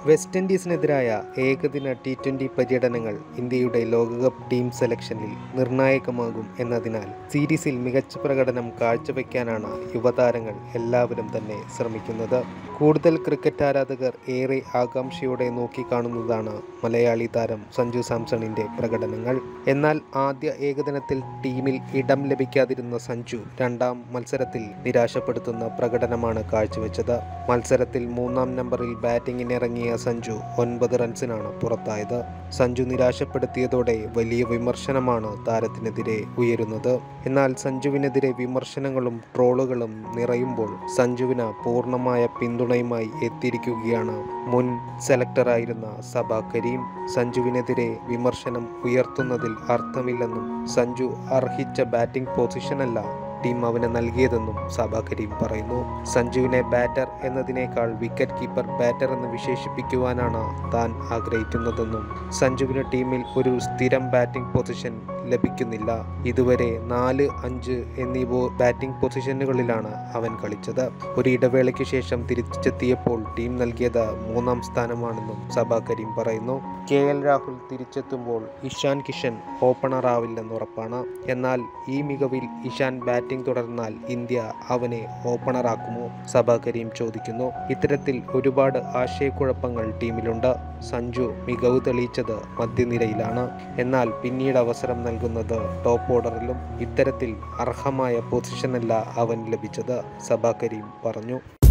west ഇൻഡീസിനെതിരായ ഏകദിന T twenty പര്യടനങ്ങൾ ഇന്ത്യയുടെ ലോകകപ്പ് ടീം സെലക്ഷനിൽ നിർണായകമാകും എന്നതിനാൽ സീരീസിൽ മികച്ച പ്രകടനം കാഴ്ചവെക്കാനാണ് യുവതാരങ്ങൾ എല്ലാവരും തന്നെ ശ്രമിക്കുന്നത് കൂടുതൽ ക്രിക്കറ്റ് ആരാധകർ ഏറെ ആകാംക്ഷയോടെ നോക്കിക്കാണുന്നതാണ് മലയാളി താരം സഞ്ജു സാംസണിൻ്റെ പ്രകടനങ്ങൾ എന്നാൽ ആദ്യ ഏകദിനത്തിൽ ടീമിൽ ഇടം ലഭിക്കാതിരുന്ന സഞ്ജു രണ്ടാം മത്സരത്തിൽ നിരാശപ്പെടുത്തുന്ന പ്രകടനമാണ് കാഴ്ചവെച്ചത് മത്സരത്തിൽ മൂന്നാം നമ്പറിൽ ബാറ്റിംഗിനിറങ്ങിയ സഞ്ജു ഒൻപത് റൺസിനാണ് പുറത്തായത് സഞ്ജു നിരാശപ്പെടുത്തിയതോടെ വലിയ വിമർശനമാണ് താരത്തിനെതിരെ ഉയരുന്നത് എന്നാൽ സഞ്ജുവിനെതിരെ വിമർശനങ്ങളും ട്രോളുകളും നിറയുമ്പോൾ സഞ്ജുവിന് പൂർണ്ണമായ പിന്തുണയുമായി എത്തിയിരിക്കുകയാണ് മുൻ സെലക്ടറായിരുന്ന സബ കരീം സഞ്ജുവിനെതിരെ വിമർശനം ഉയർത്തുന്നതിൽ അർത്ഥമില്ലെന്നും സഞ്ജു അർഹിച്ച ബാറ്റിംഗ് പൊസിഷനല്ല ടീം അവന് നൽകിയതെന്നും സബ കരീം പറയുന്നു സഞ്ജുവിനെ ബാറ്റർ എന്നതിനേക്കാൾ വിക്കറ്റ് കീപ്പർ ബാറ്റർ എന്ന് വിശേഷിപ്പിക്കുവാനാണ് താൻ ആഗ്രഹിക്കുന്നതെന്നും സഞ്ജുവിന് ടീമിൽ ഒരു സ്ഥിരം ബാറ്റിംഗ് പൊസിഷൻ ലഭിക്കുന്നില്ല ഇതുവരെ നാല് അഞ്ച് എന്നീ ബാറ്റിംഗ് പൊസിഷനുകളിലാണ് അവൻ കളിച്ചത് ഒരു ഇടവേളയ്ക്ക് ശേഷം തിരിച്ചെത്തിയപ്പോൾ ടീം നൽകിയത് മൂന്നാം സ്ഥാനമാണെന്നും സബ കരീം പറയുന്നു കെ എൽ രാഹുൽ തിരിച്ചെത്തുമ്പോൾ ഇഷാൻ കിഷൻ ഓപ്പണറാവില്ലെന്ന് ഉറപ്പാണ് എന്നാൽ ഈ മികവിൽ ഇഷാൻ ബാറ്റിംഗ് തുടർന്നാൽ ഇന്ത്യ അവനെ ഓപ്പണറാക്കുമോ സബ കരീം ചോദിക്കുന്നു ഇത്തരത്തിൽ ഒരുപാട് ആശയക്കുഴപ്പങ്ങൾ ടീമിലുണ്ട് സഞ്ജു മികവ് തെളിയിച്ചത് മധ്യനിരയിലാണ് എന്നാൽ പിന്നീട് അവസരം നൽകുന്നത് ടോപ്പ് ഓർഡറിലും ഇത്തരത്തിൽ അർഹമായ പൊസിഷനല്ല അവൻ ലഭിച്ചത് സബ കരീം പറഞ്ഞു